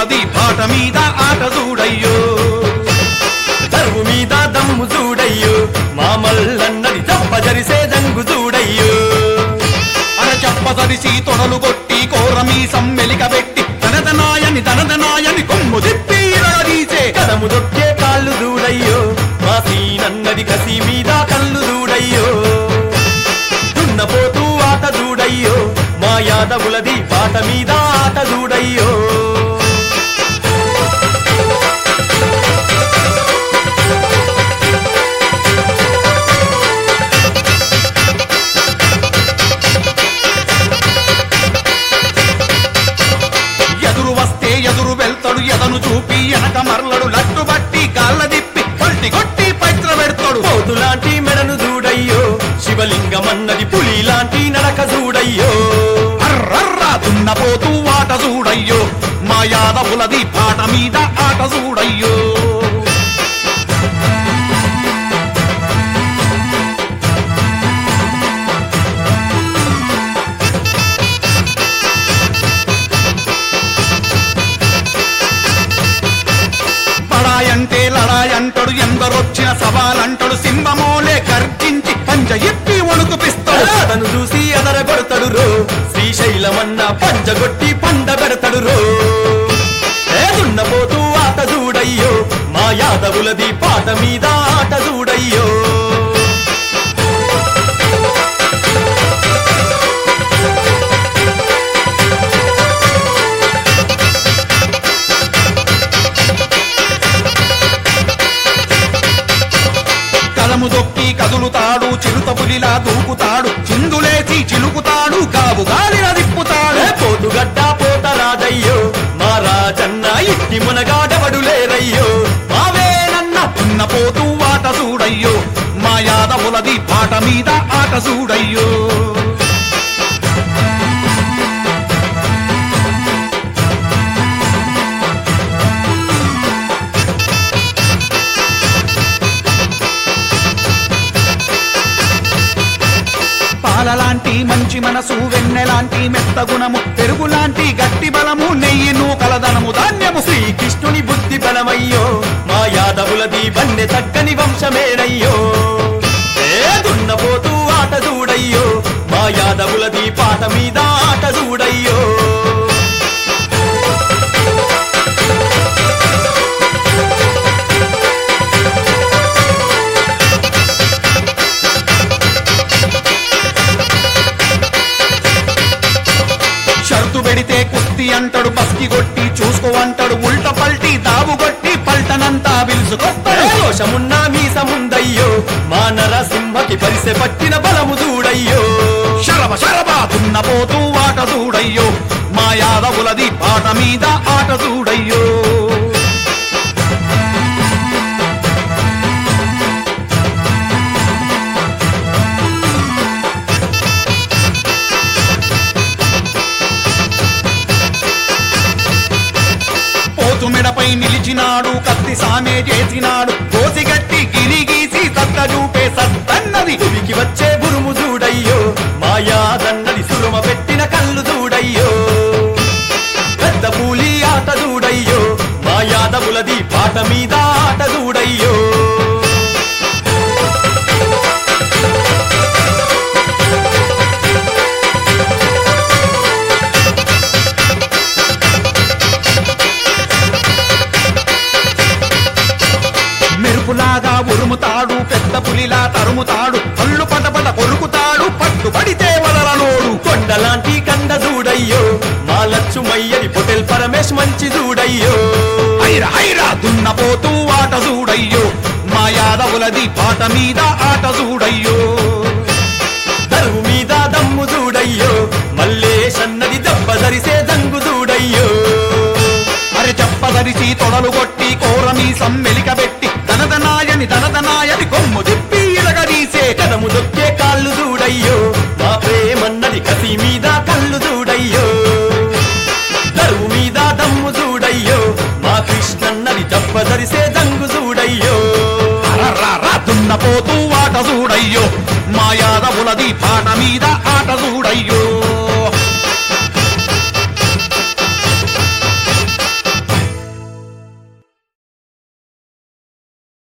మాయాదవులది పాట మీద ఆట చూడయ్యో దరువు మీద దమ్ము చూడయ్యో మామల్లన్నది తప్ప జరిసే దంగు చూడయ్యో అర చెప్పదరిసి తొడలు కొట్టి కోరమీ సమ్మెలిక పెట్టి తనదనాయని తనదనాయని కొమ్ము తిప్పి ఇరగదీసే కదము దొక్కే కాళ్ళు చూడయ్యో మా సీనన్నది కసి మీద కళ్ళు చూడయ్యో దున్నపోతూ ఆట చూడయ్యో మా యాదవులది పాట మీద ఆట చూడయ్యో ఎదురు వస్తే ఎదురు వెళ్తాడు ఎదను చూపి వెనక మరలడు లట్టు బట్టి గాళ్ళ దిప్పి పల్టి కొట్టి పైత్ర పెడతాడు పోతులాంటి మెడను చూడయ్యో శివలింగమన్నది పులి లాంటి నడక చూడయ్యో అర్రర్రా దున్నపోతూ ఆట చూడయ్యో మా యాదవులది పాట మీద ఆట చూడయ్యో పడాయంటే లడాయంటాడు ఎందరొచ్చిన సవాలంటాడు సింహమోలే గర్జించి పంజ ఎప్పి వణుకుపిస్తాడు అతను చూసి ఎదరగొడతాడు రో శ్రీశైలమన్న పంచగొట్టి పండ పెడతాడు రో ఏ దున్నపోతూ ఆట చూడయ్యో మా యాదవులది పాట మీద ఆట చూడయ్యో కలము దొక్కి కదులుతాడు చిరుత పులిలా దూకుతాడు చిందులేసి చిలుకుతాడు కావు గాలిన దిప్పుతాడు ఏ పోతుగడ్డ పోత రాజయ్యో మా రాజన్న ఇట్టి మునగాడవడు లేరయ్యో మావేనన్న దున్నపోతూ ఆట చూడయ్యో మా యాదవులది పాట మీద ఆట చూడయ్యో పాలలాంటి మంచి మనసు వెన్నెలాంటి మెత్త గుణము పెరుగులాంటి గట్టి బలము నెయ్యి నూకలదనము ధాన్యము శ్రీకృష్ణుని బుద్ధి బలమయ్యో మా యాదవులది బండె తగ్గని వంశమేనయ్యో ఏ దున్నపోతూ ఆట చూడయ్యో మా యాదవులది పాట మీద ఆట చూడయ్యో షరతు పెడితే కుస్తీ అంటాడు బస్కి కొట్టి చూసుకో అంటాడు ఉల్ట పల్టి దావు కొట్టి పల్టనంతా పిలుచుకొస్తాడు దోషమున్నా మీసముందయ్యో మా నరసింహకి పరిసె పట్టిన బలము చూడయ్యో శరభ శరభ దున్నపోతూ ఆట చూడయ్యో మా యాదవులది పాట మీద ఆట చూడయ్యో పోతు మెడపై నిలిచినాడు కత్తి సామే చేసినాడు కోసిగట్టి గిరి గీసి సత్త చూపే సత్తన్నది తుడికి వచ్చే గురుము చూడయ్యో మా యాదన్నది సురుమ పెట్టిన కళ్ళు చూడయ్యో పెద్ద పూలి ఆట చూడయ్యో మా యాదవులది పాట మీద ఆట చూడయ్యో మెరుపులాగా ఉరుముతాడు పెద్ద పులిలా తరుముతాడు కళ్ళు పటపట కొరుకుతాడు పట్టుబడితే వదలనోడు కొండలాంటి కండ చూడయ్యో మా లచ్చుమయ్యని పొటెల్ పరమేశ్ మంచి చూడయ్యో హైర హైర దున్నపోతూ ఆట చూడయ్యో మా యాదవులది పాట మీద ఆట చూడయ్యో దరువు మీద దమ్ము చూడయ్యో మల్లేశన్నది దెబ్బ ధరిసే దంగు చూడయ్యో అరే చెప్పదరిసి తొడలు కొట్టి కోరమీ సమ్మెలిక పెట్టి తనదనాయని తనదనాయని కొమ్ము తిప్పి